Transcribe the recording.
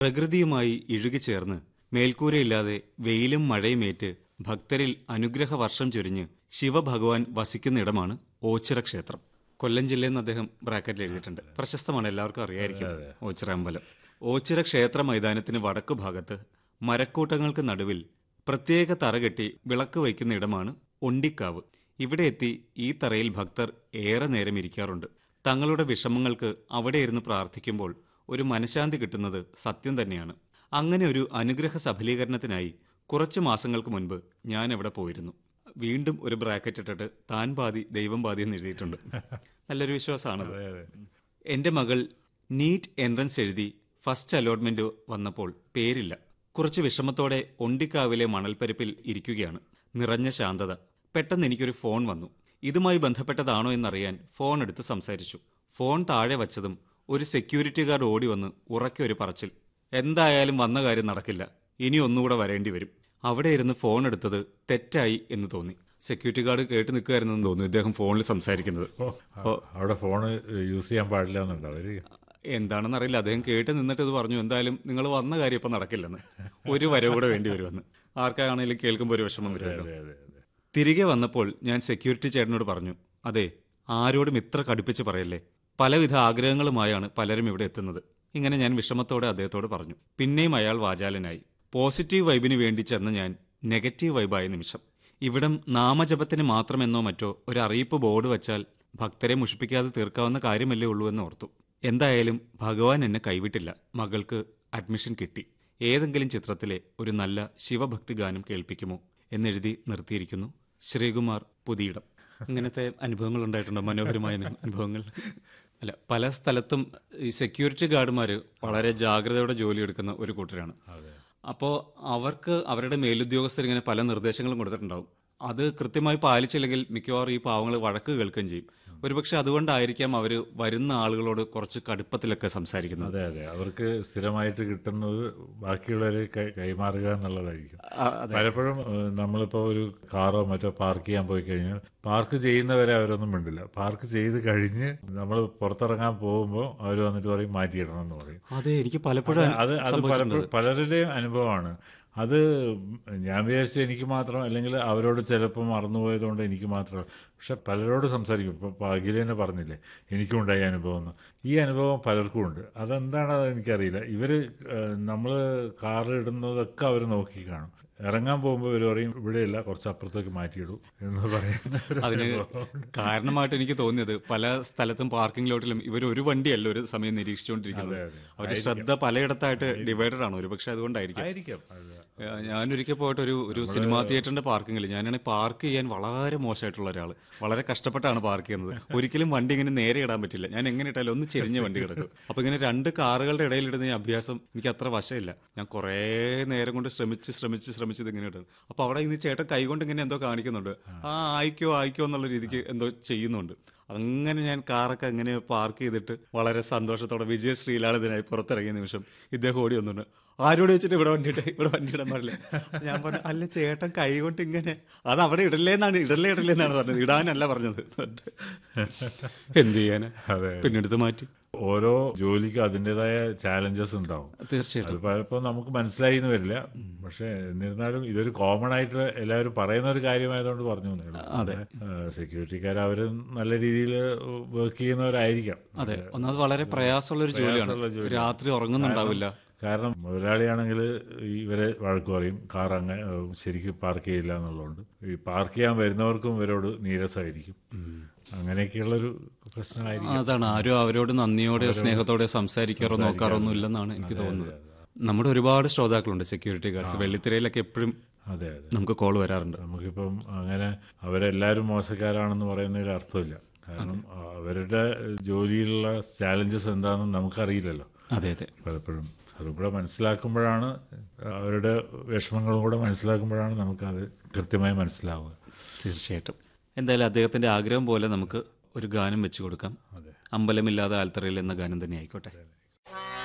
പ്രകൃതിയുമായി ഇഴുകിച്ചേർന്ന് മേൽക്കൂരയില്ലാതെ വെയിലും മഴയുമേറ്റ് ഭക്തരിൽ അനുഗ്രഹ വർഷം ചൊരിഞ്ഞ് ശിവഭഗവാൻ വസിക്കുന്നിടമാണ് ഓച്ചിറ ക്ഷേത്രം കൊല്ലം ജില്ലയിൽ നിന്ന് അദ്ദേഹം ബ്രാക്കറ്റിൽ എഴുതിയിട്ടുണ്ട് പ്രശസ്തമാണ് എല്ലാവർക്കും അറിയായിരിക്കും ഓച്ചിറ അമ്പലം ഓച്ചിറ ക്ഷേത്ര മൈതാനത്തിന് വടക്കു ഭാഗത്ത് മരക്കൂട്ടങ്ങൾക്ക് നടുവിൽ പ്രത്യേക തറകെട്ടി വിളക്ക് വയ്ക്കുന്ന ഇടമാണ് ഒണ്ടിക്കാവ് ഇവിടെ എത്തി ഈ തറയിൽ ഭക്തർ ഏറെ നേരം ഇരിക്കാറുണ്ട് തങ്ങളുടെ വിഷമങ്ങൾക്ക് അവിടെ ഇരുന്ന് പ്രാർത്ഥിക്കുമ്പോൾ ഒരു മനഃശാന്തി കിട്ടുന്നത് സത്യം തന്നെയാണ് അങ്ങനെ ഒരു അനുഗ്രഹ സഫലീകരണത്തിനായി കുറച്ച് മാസങ്ങൾക്ക് മുൻപ് ഞാൻ അവിടെ പോയിരുന്നു വീണ്ടും ഒരു ബ്രാക്കറ്റ് ഇട്ടിട്ട് താൻ പാതി ദൈവം പാതി എന്ന് എഴുതിയിട്ടുണ്ട് നല്ലൊരു വിശ്വാസമാണത് എൻ്റെ മകൾ നീറ്റ് എൻട്രൻസ് എഴുതി ഫസ്റ്റ് അലോട്ട്മെന്റ് വന്നപ്പോൾ പേരില്ല കുറച്ച് വിഷമത്തോടെ ഒണ്ടിക്കാവിലെ മണൽപ്പരപ്പിൽ ഇരിക്കുകയാണ് നിറഞ്ഞ ശാന്തത പെട്ടെന്ന് എനിക്കൊരു ഫോൺ വന്നു ഇതുമായി ബന്ധപ്പെട്ടതാണോ എന്നറിയാൻ ഫോൺ എടുത്ത് സംസാരിച്ചു ഫോൺ താഴെ വച്ചതും ഒരു സെക്യൂരിറ്റി ഗാർഡ് ഓടി വന്ന് ഉറക്കെ ഒരു പറച്ചിൽ എന്തായാലും വന്ന കാര്യം നടക്കില്ല ഇനി ഒന്നുകൂടെ വരേണ്ടി വരും അവിടെ ഇരുന്ന് ഫോൺ എടുത്തത് തെറ്റായി എന്ന് തോന്നി സെക്യൂരിറ്റി ഗാർഡ് കേട്ട് നിൽക്കുകയായിരുന്നെന്ന് തോന്നുന്നു ഇദ്ദേഹം ഫോണിൽ സംസാരിക്കുന്നത് ഓ, അവിടെ ഫോണ് യൂസ് ചെയ്യാൻ പാടില്ല എന്നുണ്ടോ അവര് എന്താണെന്ന് അറിയില്ല അദ്ദേഹം കേട്ട് നിന്നിട്ട് ഇത് പറഞ്ഞു എന്തായാലും നിങ്ങൾ വന്ന കാര്യം ഇപ്പം നടക്കില്ലെന്ന് ഒരു വരവ് കൂടെ വേണ്ടി വരുമെന്ന് ആർക്കാണെങ്കിലും കേൾക്കുമ്പോൾ ഒരു വിഷമം വരുമല്ലോ അതെ അതെ അതെ തിരികെ വന്നപ്പോൾ ഞാൻ സെക്യൂരിറ്റി ചേട്ടനോട് പറഞ്ഞു അതെ ആരോടും ഇത്ര കടുപ്പിച്ച് പറയല്ലേ പലവിധ ആഗ്രഹങ്ങളുമായാണ് പലരും ഇവിടെ എത്തുന്നത് ഇങ്ങനെ ഞാൻ വിഷമത്തോടെ അദ്ദേഹത്തോട് പറഞ്ഞു പിന്നെയും അയാൾ വാചാലനായി പോസിറ്റീവ് വൈബിന് വേണ്ടി ചെന്ന ഞാൻ നെഗറ്റീവ് വൈബായ നിമിഷം ഇവിടം നാമജപത്തിന് മാത്രമെന്നോ മറ്റോ ഒരു അറിയിപ്പ് ബോർഡ് വച്ചാൽ ഭക്തരെ മുഷിപ്പിക്കാതെ തീർക്കാവുന്ന കാര്യമല്ലേ ഉള്ളൂ എന്ന് ഓർത്തു എന്തായാലും ഭഗവാൻ എന്നെ കൈവിട്ടില്ല മകൾക്ക് അഡ്മിഷൻ കിട്ടി ഏതെങ്കിലും ചിത്രത്തിലെ ഒരു നല്ല ശിവഭക്തി ഗാനം കേൾപ്പിക്കുമോ എന്നെഴുതി നിർത്തിയിരിക്കുന്നു ശ്രീകുമാർ പുതിയിടം ഇങ്ങനത്തെ അനുഭവങ്ങൾ ഉണ്ടായിട്ടുണ്ടോ മനോഹരമായ അനു- അനുഭവങ്ങൾ അല്ല പല സ്ഥലത്തും ഈ സെക്യൂരിറ്റി ഗാർഡുമാർ വളരെ ജാഗ്രതയോടെ ജോലിയെടുക്കുന്ന ഒരു കൂട്ടരാണ് അപ്പോൾ അവർക്ക് അവരുടെ മേലുദ്യോഗസ്ഥർ ഇങ്ങനെ പല നിർദ്ദേശങ്ങളും കൊടുത്തിട്ടുണ്ടാവും അത് കൃത്യമായി പാലിച്ചില്ലെങ്കിൽ മിക്കവാറും ഈ പാവങ്ങൾ വഴക്ക് കേൾക്കുകയും ചെയ്യും ഒരുപക്ഷെ അതുകൊണ്ടായിരിക്കാം അവർ വരുന്ന ആളുകളോട് കുറച്ച് കടുപ്പത്തിലൊക്കെ സംസാരിക്കുന്നത് അതെ അതെ അവർക്ക് സ്ഥിരമായിട്ട് കിട്ടുന്നത് ബാക്കിയുള്ളവരെ കൈ- കൈമാറുക എന്നുള്ളതായിരിക്കും പലപ്പോഴും ഏഹ്, നമ്മളിപ്പോ ഒരു കാറോ മറ്റോ പാർക്ക് ചെയ്യാൻ പോയി കഴിഞ്ഞാൽ പാർക്ക് ചെയ്യുന്നവരെ അവരൊന്നും മിണ്ടില്ല പാർക്ക് ചെയ്ത് കഴിഞ്ഞ് നമ്മൾ പുറത്തിറങ്ങാൻ പോകുമ്പോൾ അവർ വന്നിട്ട് പറയും മാറ്റിയിടണം എന്ന് പറയും അതെ എനിക്ക് പലപ്പോഴും അത് അത് സംഭവിച്ചിട്ടുണ്ട്. പലപ്പോഴും പലരുടെയും അനുഭവമാണ് അത് ഞാൻ വിചാരിച്ചു എനിക്ക് മാത്രം അല്ലെങ്കിൽ അവരോട് ചിലപ്പോൾ മറന്നുപോയതുകൊണ്ട് എനിക്ക് മാത്രം പക്ഷെ പലരോട് സംസാരിക്കും ഇപ്പോൾ അഖില തന്നെ പറഞ്ഞില്ലേ എനിക്കും ഉണ്ടായ അനുഭവം എന്ന് ഈ അനുഭവം പലർക്കും ഉണ്ട് അതെന്താണ് അത് എനിക്കറിയില്ല ഇവർ നമ്മൾ കാറിൽ ഇടുന്നതൊക്കെ അവർ നോക്കി കാണും ഇറങ്ങാൻ പോകുമ്പോൾ ഇവർ പറയും ഇവിടെയല്ല കുറച്ച് അപ്പുറത്തേക്ക് മാറ്റിയിടൂ എന്ന് പറയുന്ന ഒരു അതിന് അനുഭവമുണ്ട്. കാരണമായിട്ട് എനിക്ക് തോന്നിയത് പല സ്ഥലത്തും പാർക്കിംഗ് ലോട്ടിലും ഇവർ ഒരു വണ്ടിയല്ല ഒരു സമയം നിരീക്ഷിച്ചുകൊണ്ടിരിക്കുന്നത് അതെ, അതെ. അവരുടെ ശ്രദ്ധ പലയിടത്തായിട്ട് ഡിവൈഡഡ് ആണ് ഒരുപക്ഷെ അതുകൊണ്ടായിരിക്കും ആയിരിക്കാം അത് ഏഹ് ഞാനൊരിക്കൽ പോയിട്ട് ഒരു ഒരു സിനിമാ തിയേറ്ററിന്റെ പാർക്കിങ്ങിൽ ഞാനാണെങ്കിൽ പാർക്ക് ചെയ്യാൻ വളരെ മോശമായിട്ടുള്ള ഒരാൾ വളരെ കഷ്ടപ്പെട്ടാണ് പാർക്ക് ചെയ്യുന്നത് ഒരിക്കലും വണ്ടി ഇങ്ങനെ നേരെ ഇടാൻ പറ്റില്ല ഞാൻ എങ്ങനെ ഇട്ടാലും ഒന്ന് ചെരിഞ്ഞ വണ്ടി കിടക്കും അപ്പൊ ഇങ്ങനെ രണ്ട് കാറുകളുടെ ഇടയിൽ ഇടുന്ന ഈ അഭ്യാസം എനിക്ക് അത്ര വശമില്ല ഞാൻ കുറേ നേരം കൊണ്ട് ശ്രമിച്ച് ശ്രമിച്ച് ശ്രമിച്ച് ഇതിങ്ങനെ ഇടും അപ്പൊ അവിടെ ഇന്ന് ചേട്ടൻ കൈകൊണ്ട് ഇങ്ങനെ എന്തോ കാണിക്കുന്നുണ്ട് ആ ആയിക്കോ ആയിക്കോ എന്നുള്ള രീതിക്ക് എന്തോ ചെയ്യുന്നുണ്ട് അങ്ങനെ ഞാൻ കാറൊക്കെ അങ്ങനെ പാർക്ക് ചെയ്തിട്ട് വളരെ സന്തോഷത്തോടെ വിജയ ശ്രീലാളിതനായി പുറത്തിറങ്ങിയ നിമിഷം ഇദ്ദേഹം ഓടി വന്നുണ്ട് ആരോട് വെച്ചിട്ട് ഇവിടെ വണ്ടിയിട്ട് ഇവിടെ വണ്ടി ഇടാൻ പാടില്ല ഞാൻ പറഞ്ഞു അല്ല ചേട്ടൻ കൈ കൊണ്ട് ഇങ്ങനെ അത് അവിടെ ഇടല്ലേന്നാണ് ഇടല്ലേ ഇടല്ലേന്നാണ് പറഞ്ഞത് ഇടാനല്ല പറഞ്ഞത് എന്ത് ചെയ്യാന് അതെ. പിന്നെ എടുത്ത് മാറ്റി ഓരോ ജോലിക്കും അതിൻ്റെതായ ചാലഞ്ചസ് ഉണ്ടാവും തീർച്ചയായിട്ടും അത് പലപ്പോൾ നമുക്ക് മനസ്സിലായി എന്ന് വരില്ല പക്ഷെ എന്നിരുന്നാലും ഇതൊരു കോമൺ ആയിട്ട് എല്ലാവരും പറയുന്ന ഒരു കാര്യമായതുകൊണ്ട് പറഞ്ഞു അതെ. സെക്യൂരിറ്റിക്കാർ അവർ നല്ല രീതിയിൽ വർക്ക് ചെയ്യുന്നവരായിരിക്കും അതെ ഒന്നത് വളരെ പ്രയാസമുള്ള ഒരു ജോലിയാണ് പ്രയാസമുള്ള ജോലിയാണ്. രാത്രി ഉറങ്ങുന്നുണ്ടാവില്ല കാരണം മുതലാളിയാണെങ്കിൽ ഇവരെ വഴക്ക് പറയും കാർ അങ്ങ് ശരിക്കും പാർക്ക് ചെയ്യില്ല എന്നുള്ളതുകൊണ്ട് ഈ പാർക്ക് ചെയ്യാൻ വരുന്നവർക്കും ഇവരോട് നീരസമായിരിക്കും അങ്ങനെയൊക്കെയുള്ളൊരു പ്രശ്നമായിരിക്കും അതാണ് ആരും അവരോട് നന്ദിയോടെയോ സ്നേഹത്തോടെയോ സംസാരിക്കാറോ നോക്കാറോ ഒന്നും ഇല്ലെന്നാണ് എനിക്ക് തോന്നുന്നത് നമ്മുടെ ഒരുപാട് ശ്രോതാക്കളുണ്ട് സെക്യൂരിറ്റി ഗാർഡ്സ് വെള്ളിത്തിരയിലൊക്കെ എപ്പോഴും അതെ അതെ നമുക്ക് കോൾ വരാറുണ്ട് നമുക്കിപ്പം അങ്ങനെ അവരെല്ലാവരും മോശക്കാരാണെന്ന് പറയുന്നതിൽ അർത്ഥമില്ല കാരണം അവരുടെ ജോലിയിലുള്ള ചാലഞ്ചസ് എന്താണെന്ന് നമുക്കറിയില്ലല്ലോ അതെ അതെ പലപ്പോഴും അതും കൂടെ മനസ്സിലാക്കുമ്പോഴാണ് അവരുടെ വിഷമങ്ങളും കൂടെ മനസ്സിലാക്കുമ്പോഴാണ് നമുക്കത് കൃത്യമായി മനസ്സിലാവുക തീർച്ചയായിട്ടും എന്തായാലും അദ്ദേഹത്തിന്റെ ആഗ്രഹം പോലെ നമുക്ക് ഒരു ഗാനം വെച്ചു കൊടുക്കാം അതെ അമ്പലമില്ലാതെ ആൽത്തറയിൽ എന്ന ഗാനം തന്നെ ആയിക്കോട്ടെ